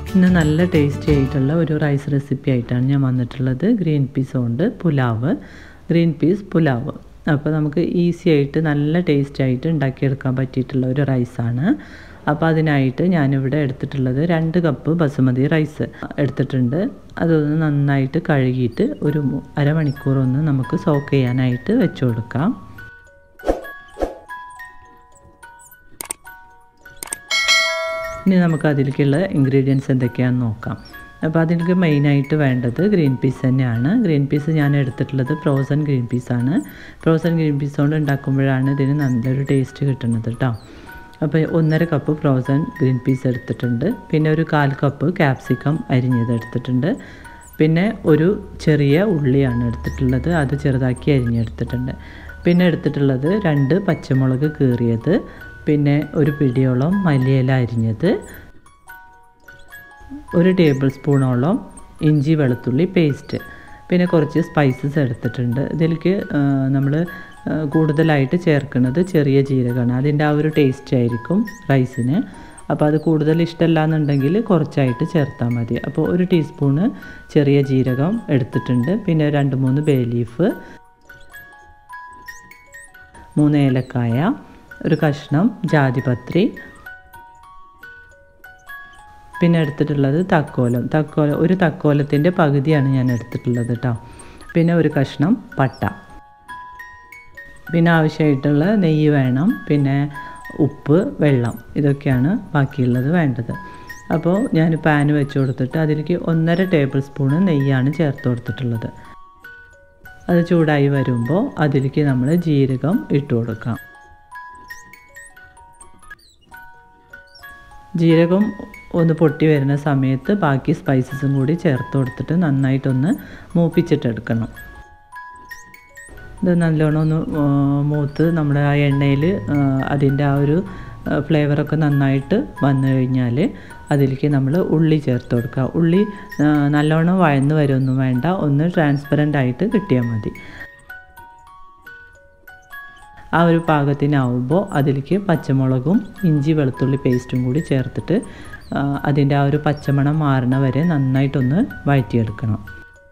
ഇന്ന് നല്ല ടേസ്റ്റി ആയിട്ടുള്ള ഒരു റൈസ് റെസിപ്പി ആയിട്ടാണ് ഞാൻ വന്നിട്ടുള്ളത് ഗ്രീൻ പീസ് കൊണ്ട് പുലാവ് ഗ്രീൻ പീസ് പുലാവ് അപ്പോൾ നമുക്ക് ഈസി ആയിട്ട് നല്ല ടേസ്റ്റ് ആയിട്ട് ഉണ്ടാക്കിയെടുക്കാൻ പറ്റിയിട്ടുള്ള ഒരു റൈസാണ് അപ്പോൾ അതിനായിട്ട് ഞാനിവിടെ എടുത്തിട്ടുള്ളത് രണ്ട് കപ്പ് ബസുമതി റൈസ് എടുത്തിട്ടുണ്ട് അതൊന്ന് നന്നായിട്ട് കഴുകിയിട്ട് ഒരു അരമണിക്കൂർ ഒന്ന് നമുക്ക് സോക്ക് ചെയ്യാനായിട്ട് വെച്ചു കൊടുക്കാം ഇനി നമുക്ക് അതിലേക്കുള്ള ഇൻഗ്രീഡിയൻസ് എന്തൊക്കെയാണെന്ന് നോക്കാം അപ്പോൾ അതിലേക്ക് മെയിനായിട്ട് വേണ്ടത് ഗ്രീൻ പീസ് തന്നെയാണ് ഗ്രീൻ പീസ് ഞാൻ എടുത്തിട്ടുള്ളത് ഫ്രോസൺ ഗ്രീൻ പീസാണ് ഫ്രോസൺ ഗ്രീൻ പീസ് കൊണ്ട് ഉണ്ടാക്കുമ്പോഴാണ് ഇതിന് നല്ലൊരു ടേസ്റ്റ് കിട്ടുന്നത് കേട്ടോ അപ്പോൾ ഒന്നര കപ്പ് ഫ്രോസൺ ഗ്രീൻ പീസ് എടുത്തിട്ടുണ്ട് പിന്നെ ഒരു കാൽ കപ്പ് ക്യാപ്സിക്കം അരിഞ്ഞത് എടുത്തിട്ടുണ്ട് പിന്നെ ഒരു ചെറിയ ഉള്ളിയാണ് എടുത്തിട്ടുള്ളത് അത് ചെറുതാക്കി അരിഞ്ഞെടുത്തിട്ടുണ്ട് പിന്നെ എടുത്തിട്ടുള്ളത് രണ്ട് പച്ചമുളക് കീറിയത് പിന്നെ ഒരു പിടിയോളം മല്ലിയില അരിഞ്ഞത് ഒരു ടേബിൾ സ്പൂണോളം ഇഞ്ചി വെളുത്തുള്ളി പേസ്റ്റ് പിന്നെ കുറച്ച് സ്പൈസസ് എടുത്തിട്ടുണ്ട് ഇതിലേക്ക് നമ്മൾ കൂടുതലായിട്ട് ചേർക്കുന്നത് ചെറിയ ജീരകമാണ് അതിൻ്റെ ആ ഒരു ടേസ്റ്റ് ആയിരിക്കും റൈസിന് അപ്പോൾ അത് കൂടുതൽ ഇഷ്ടമല്ല എന്നുണ്ടെങ്കിൽ കുറച്ചായിട്ട് ചേർത്താൽ മതി അപ്പോൾ ഒരു ടീസ്പൂണ് ചെറിയ ജീരകം എടുത്തിട്ടുണ്ട് പിന്നെ രണ്ട് മൂന്ന് ബേ ലീഫ് മൂന്ന് ഏലക്കായ ഒരു കഷ്ണം ജാതിപത്രി പിന്നെ എടുത്തിട്ടുള്ളത് തക്കോലം തക്കോലം ഒരു തക്കോലത്തിൻ്റെ പകുതിയാണ് ഞാൻ എടുത്തിട്ടുള്ളത് കേട്ടോ പിന്നെ ഒരു കഷ്ണം പട്ട പിന്നെ ആവശ്യമായിട്ടുള്ള നെയ്യ് വേണം പിന്നെ ഉപ്പ് വെള്ളം ഇതൊക്കെയാണ് ബാക്കിയുള്ളത് വേണ്ടത് അപ്പോൾ ഞാൻ പാന് വെച്ച് കൊടുത്തിട്ട് അതിലേക്ക് ഒന്നര ടേബിൾ സ്പൂണ് നെയ്യാണ് ചേർത്ത് കൊടുത്തിട്ടുള്ളത് അത് ചൂടായി വരുമ്പോൾ അതിലേക്ക് നമ്മൾ ജീരകം ഇട്ട് കൊടുക്കാം ജീരകം ഒന്ന് പൊട്ടി വരുന്ന സമയത്ത് ബാക്കി സ്പൈസസും കൂടി ചേർത്ത് കൊടുത്തിട്ട് നന്നായിട്ടൊന്ന് മൂപ്പിച്ചിട്ടെടുക്കണം ഇത് നല്ലോണം ഒന്ന് മൂത്ത് നമ്മുടെ ആ എണ്ണയിൽ അതിൻ്റെ ആ ഒരു ഫ്ലേവറൊക്കെ നന്നായിട്ട് വന്നു കഴിഞ്ഞാൽ അതിലേക്ക് നമ്മൾ ഉള്ളി ചേർത്ത് കൊടുക്കുക ഉള്ളി നല്ലോണം വഴന്ന് വരുമൊന്നും വേണ്ട ഒന്ന് ട്രാൻസ്പെറൻ്റ് ആയിട്ട് കിട്ടിയാൽ മതി ആ ഒരു പാകത്തിനാവുമ്പോൾ അതിലേക്ക് പച്ചമുളകും ഇഞ്ചി വെളുത്തുള്ളി പേസ്റ്റും കൂടി ചേർത്തിട്ട് അതിൻ്റെ ആ ഒരു പച്ചമണം മാറണ വരെ നന്നായിട്ടൊന്ന് വഴറ്റിയെടുക്കണം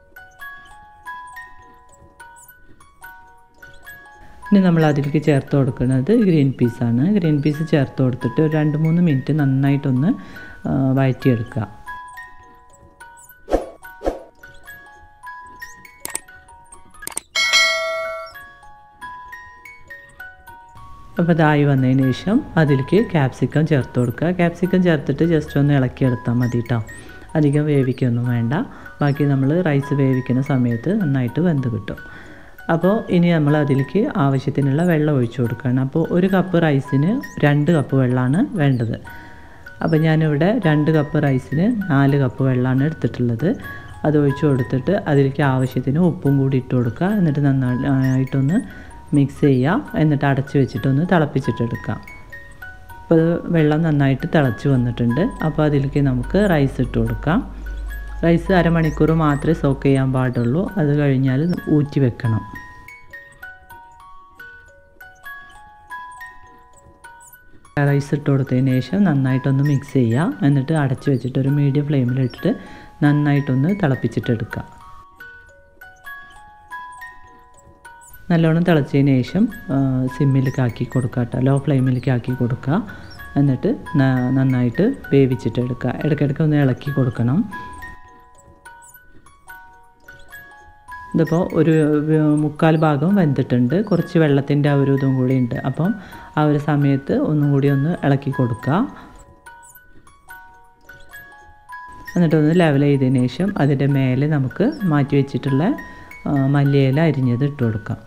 ഇനി നമ്മൾ അതിലേക്ക് ചേർത്ത് കൊടുക്കുന്നത് ഗ്രീൻ പീസാണ് ഗ്രീൻ പീസ് ചേർത്ത് കൊടുത്തിട്ട് ഒരു രണ്ട് മൂന്ന് മിനിറ്റ് നന്നായിട്ടൊന്ന് വഴറ്റിയെടുക്കുക അപ്പോൾ ഇതായി വന്നതിന് ശേഷം അതിലേക്ക് ക്യാപ്സിക്കം ചേർത്ത് കൊടുക്കുക ക്യാപ്സിക്കം ചേർത്തിട്ട് ജസ്റ്റ് ഒന്ന് ഇളക്കിയെടുത്താൽ മതി കേട്ടോ അധികം വേവിക്കൊന്നും വേണ്ട ബാക്കി നമ്മൾ റൈസ് വേവിക്കുന്ന സമയത്ത് നന്നായിട്ട് വെന്ത് കിട്ടും അപ്പോൾ ഇനി നമ്മൾ അതിലേക്ക് ആവശ്യത്തിനുള്ള വെള്ളം ഒഴിച്ചു കൊടുക്കണം അപ്പോൾ ഒരു കപ്പ് റൈസിന് രണ്ട് കപ്പ് വെള്ളമാണ് വേണ്ടത് അപ്പോൾ ഞാനിവിടെ രണ്ട് കപ്പ് റൈസിന് നാല് കപ്പ് വെള്ളമാണ് എടുത്തിട്ടുള്ളത് അത് ഒഴിച്ചു കൊടുത്തിട്ട് അതിലേക്ക് ആവശ്യത്തിന് ഉപ്പും കൂടി ഇട്ട് കൊടുക്കുക എന്നിട്ട് നന്നായിട്ടൊന്ന് മിക്സ് ചെയ്യുക എന്നിട്ട് അടച്ച് വെച്ചിട്ടൊന്ന് തിളപ്പിച്ചിട്ടെടുക്കാം അപ്പോൾ വെള്ളം നന്നായിട്ട് തിളച്ച് വന്നിട്ടുണ്ട് അപ്പോൾ അതിലേക്ക് നമുക്ക് റൈസ് ഇട്ട് കൊടുക്കാം റൈസ് അരമണിക്കൂർ മാത്രമേ സോക്ക് ചെയ്യാൻ പാടുള്ളൂ അത് കഴിഞ്ഞാൽ ഊറ്റി വെക്കണം റൈസ് ഇട്ട് കൊടുത്തതിന് ശേഷം നന്നായിട്ടൊന്ന് മിക്സ് ചെയ്യുക എന്നിട്ട് അടച്ച് വെച്ചിട്ട് ഒരു മീഡിയം ഫ്ലെയിമിലിട്ടിട്ട് നന്നായിട്ടൊന്ന് തിളപ്പിച്ചിട്ടെടുക്കുക നല്ലോണം തിളച്ചതിന് ശേഷം സിമ്മിലേക്ക് ആക്കി കൊടുക്കുക കേട്ടോ ലോ ഫ്ലെയിമിലേക്ക് ആക്കി കൊടുക്കുക എന്നിട്ട് നന്നായിട്ട് വേവിച്ചിട്ട് എടുക്കുക ഇടയ്ക്കിടയ്ക്ക് ഒന്ന് ഇളക്കി കൊടുക്കണം ഇതിപ്പോൾ ഒരു മുക്കാൽ ഭാഗം വെന്തിട്ടുണ്ട് കുറച്ച് വെള്ളത്തിൻ്റെ ആ ഒരു ഇതും കൂടി ഉണ്ട് അപ്പം ആ ഒരു സമയത്ത് ഒന്നും കൂടി ഒന്ന് ഇളക്കി കൊടുക്കുക എന്നിട്ടൊന്ന് ലെവൽ ചെയ്തതിന് ശേഷം അതിൻ്റെ മേലെ നമുക്ക് മാറ്റി വെച്ചിട്ടുള്ള മല്ലിയില അരിഞ്ഞത് ഇട്ട് കൊടുക്കാം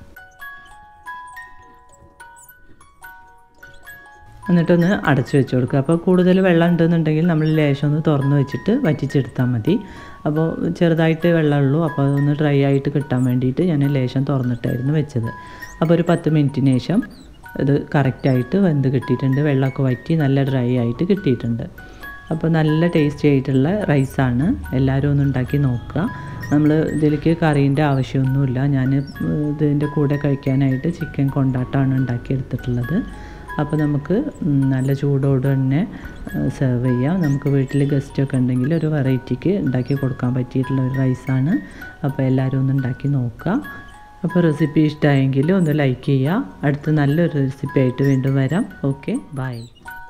എന്നിട്ടൊന്ന് അടച്ചു വെച്ച് കൊടുക്കുക അപ്പോൾ കൂടുതൽ വെള്ളം ഉണ്ടെന്നുണ്ടെങ്കിൽ നമ്മൾ ലേശം ഒന്ന് തുറന്ന് വെച്ചിട്ട് വറ്റിച്ചെടുത്താൽ മതി അപ്പോൾ ചെറുതായിട്ട് വെള്ളമുള്ളൂ അപ്പോൾ അതൊന്ന് ഡ്രൈ ആയിട്ട് കിട്ടാൻ വേണ്ടിയിട്ട് ഞാൻ ലേശം തുറന്നിട്ടായിരുന്നു വെച്ചത് അപ്പോൾ ഒരു പത്ത് മിനിറ്റിന് ശേഷം ഇത് കറക്റ്റായിട്ട് വെന്ത് കിട്ടിയിട്ടുണ്ട് വെള്ളമൊക്കെ വറ്റി നല്ല ഡ്രൈ ആയിട്ട് കിട്ടിയിട്ടുണ്ട് അപ്പോൾ നല്ല ടേസ്റ്റി ആയിട്ടുള്ള റൈസാണ് എല്ലാവരും ഒന്ന് ഉണ്ടാക്കി നോക്കുക നമ്മൾ ഇതിലേക്ക് കറീൻ്റെ ആവശ്യമൊന്നുമില്ല ഞാൻ ഇതിൻ്റെ കൂടെ കഴിക്കാനായിട്ട് ചിക്കൻ കൊണ്ടാട്ടമാണ് ഉണ്ടാക്കിയെടുത്തിട്ടുള്ളത് അപ്പോൾ നമുക്ക് ഉം, നല്ല ചൂടോട് തന്നെ സെർവ് ചെയ്യാം നമുക്ക് വീട്ടിൽ ഗസ്റ്റൊക്കെ ഉണ്ടെങ്കിൽ ഒരു വെറൈറ്റിക്ക് ഉണ്ടാക്കി കൊടുക്കാൻ പറ്റിയിട്ടുള്ള ഒരു റൈസാണ് അപ്പോൾ എല്ലാവരും ഒന്ന് ഉണ്ടാക്കി നോക്കുക അപ്പോൾ റെസിപ്പി ഇഷ്ടമായെങ്കിൽ ഒന്ന് ലൈക്ക് ചെയ്യുക അടുത്ത നല്ലൊരു റെസിപ്പി ആയിട്ട് വീണ്ടും വരാം ഓക്കെ ബൈ